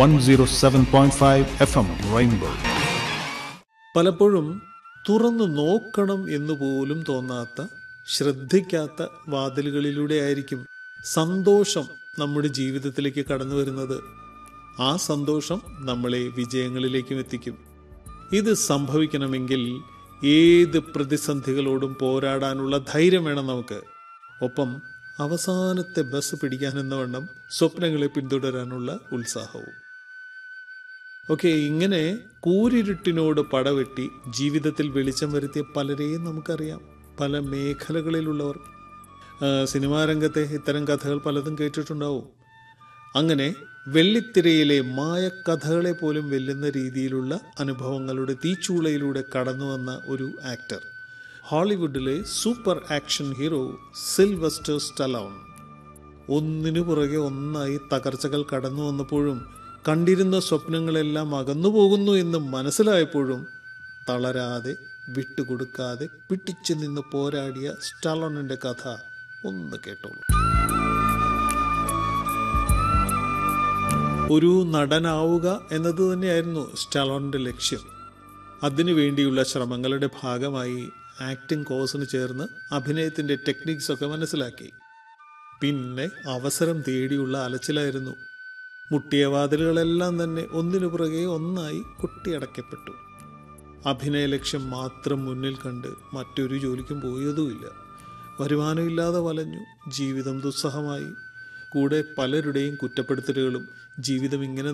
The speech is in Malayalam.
107.5 FM Rainbow. പലപ്പോഴും തുറന്നു നോക്കണം എന്ന് പോലും തോന്നാത്ത ശ്രദ്ധിക്കാത്ത വാതിലുകളിലൂടെ ആയിരിക്കും സന്തോഷം നമ്മുടെ ജീവിതത്തിലേക്ക് കടന്നു വരുന്നത് ആ സന്തോഷം നമ്മളെ വിജയങ്ങളിലേക്കും എത്തിക്കും ഇത് സംഭവിക്കണമെങ്കിൽ ഏത് പ്രതിസന്ധികളോടും പോരാടാനുള്ള ധൈര്യം വേണം നമുക്ക് ഒപ്പം അവസാനത്തെ ബസ് പിടിക്കാനെന്ന വണ്ണം സ്വപ്നങ്ങളെ പിന്തുടരാനുള്ള ഉത്സാഹവും ഓക്കെ ഇങ്ങനെ കൂരിരുട്ടിനോട് പടവെട്ടി ജീവിതത്തിൽ വെളിച്ചം വരുത്തിയ പലരെയും നമുക്കറിയാം പല മേഖലകളിലുള്ളവർ ആ, സിനിമാ രംഗത്തെ ഇത്തരം കഥകൾ പലതും കേട്ടിട്ടുണ്ടാവും അങ്ങനെ വെള്ളിത്തിരയിലെ മായക്കഥകളെ പോലും വെല്ലുന്ന രീതിയിലുള്ള അനുഭവങ്ങളുടെ തീച്ചൂളയിലൂടെ കടന്നു വന്ന ഒരു ആക്ടർ ഹോളിവുഡിലെ super action hero Sylvester Stallone ഒന്നിനു പുറകെ ഒന്നായി തകർച്ചകൾ കടന്നു വന്നപ്പോഴും കണ്ടിരുന്ന സ്വപ്നങ്ങളെല്ലാം അകന്നു പോകുന്നു എന്ന് മനസ്സിലായപ്പോഴും തളരാതെ വിട്ടുകൊടുക്കാതെ പിടിച്ചു നിന്ന് പോരാടിയ സ്റ്റലോണിന്റെ കഥ ഒന്ന് കേട്ടോളൂ ഒരു നടനാവുക എന്നത് തന്നെയായിരുന്നു സ്റ്റലോണിന്റെ ലക്ഷ്യം അതിനു വേണ്ടിയുള്ള ശ്രമങ്ങളുടെ ഭാഗമായി ആക്ടിംഗ് കോഴ്സിന് ചേർന്ന് അഭിനയത്തിന്റെ ടെക്നിക്സ് ഒക്കെ മനസ്സിലാക്കി പിന്നെ അവസരം തേടിയുള്ള അലച്ചിലായിരുന്നു മുട്ടിയ വാതിലുകളെല്ലാം തന്നെ ഒന്നിനു പുറകെ ഒന്നായി കൊട്ടിയടക്കപ്പെട്ടു അഭിനയ ലക്ഷ്യം മാത്രം മുന്നിൽ കണ്ട് മറ്റൊരു ജോലിക്കും പോയതുമില്ല വരുമാനമില്ലാതെ വലഞ്ഞു ജീവിതം ദുസ്സഹമായി കൂടെ പലരുടെയും കുറ്റപ്പെടുത്തലുകളും ജീവിതം ഇങ്ങനെ